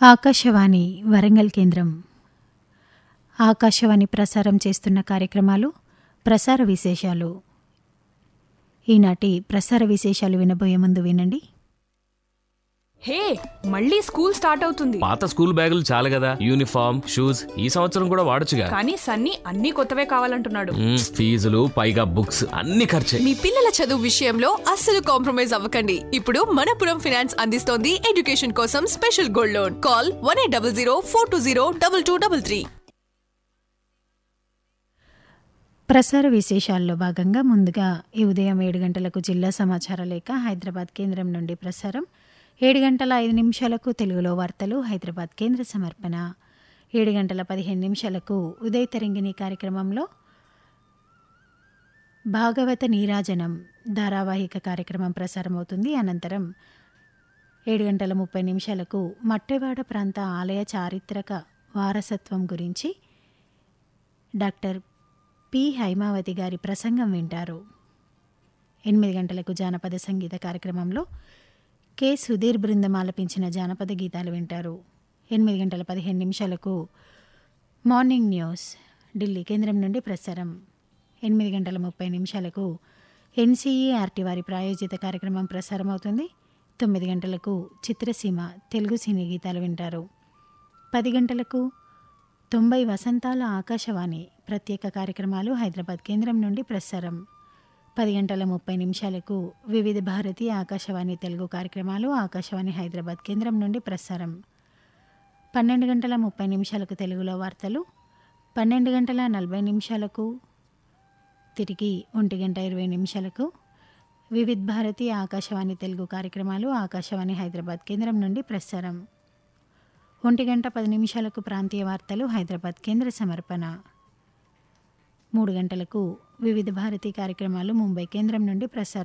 ఆకాశవాణి వరంగల్ కేంద్రం ఆకాశవాణి ప్రసారం చేస్తున్న కార్యక్రమాలు ప్రసార విశేషాలు ఈనాటి ప్రసార విశేషాలు వినబోయే ముందు వినండి హే మళ్ళీ స్కూల్ స్టార్ట్ అవుతుంది పాత స్కూల్ బ్యాగులు చాలు కదా యూనిఫామ్ షూస్ ఈ సంవత్సరం కూడా వాడొచ్చుగా కానీ సన్నీ అన్ని కొత్తవే కావాలంటున్నాడు మ్మ్, ఫీజులు పైగా బుక్స్ అన్ని ఖర్చే మీ పిల్లల చదువు విషయంలో అస్సలు కాంప్రమైజ్ అవ్వకండి ఇప్పుడు మనపురం ఫైనాన్స్ అందిస్తోంది ఎడ్యుకేషన్ కోసం special gold loan call one eight double zero four two zero double two double three ప్రసార విశేషాల్లో భాగంగా ముందుగా ఈ ఉదయం ఏడు గంటలకు జిల్లా సమాచార లేఖ హైదరాబాద్ కేంద్రం నుండి ప్రసారం ఏడు గంటల ఐదు నిమిషాలకు తెలుగులో వార్తలు హైదరాబాద్ కేంద్ర సమర్పణ ఏడు గంటల పదిహేను నిమిషాలకు ఉదయ తరంగిణి కార్యక్రమంలో భాగవత నీరాజనం ధారావాహిక కార్యక్రమం ప్రసారమవుతుంది అనంతరం ఏడు గంటల ముప్పై నిమిషాలకు మట్టెవాడ ప్రాంత ఆలయ చారిత్రక వారసత్వం గురించి డాక్టర్ పి హైమావతి గారి ప్రసంగం వింటారు ఎనిమిది గంటలకు జానపద సంగీత కార్యక్రమంలో కె సుధీర్ బృందం ఆలపించిన జానపద గీతాలు వింటారు ఎనిమిది గంటల పదిహేను నిమిషాలకు మార్నింగ్ న్యూస్ ఢిల్లీ కేంద్రం నుండి ప్రసారం ఎనిమిది గంటల ముప్పై నిమిషాలకు ఎన్సీఈఆర్టీ వారి ప్రాయోజిత కార్యక్రమం ప్రసారం అవుతుంది తొమ్మిది గంటలకు చిత్రసీమ తెలుగు సినీ గీతాలు వింటారు పది గంటలకు తొంభై వసంతాల ఆకాశవాణి ప్రత్యేక కార్యక్రమాలు హైదరాబాద్ కేంద్రం నుండి ప్రసారం పది గంటల ముప్పై నిమిషాలకు వివిధ భారతి ఆకాశవాణి తెలుగు కార్యక్రమాలు ఆకాశవాణి హైదరాబాద్ కేంద్రం నుండి ప్రసారం పన్నెండు గంటల ముప్పై నిమిషాలకు తెలుగులో వార్తలు పన్నెండు గంటల నలభై నిమిషాలకు తిరిగి ఒంటి గంట ఇరవై నిమిషాలకు వివిధ్ భారతి ఆకాశవాణి తెలుగు కార్యక్రమాలు ఆకాశవాణి హైదరాబాద్ కేంద్రం నుండి ప్రసారం ఒంటి గంట పది నిమిషాలకు ప్రాంతీయ వార్తలు హైదరాబాద్ కేంద్ర సమర్పణ మూడు గంటలకు వివిధ భారతి కార్యక్రమాలు ముంబై కేంద్రం నుండి ప్రసారం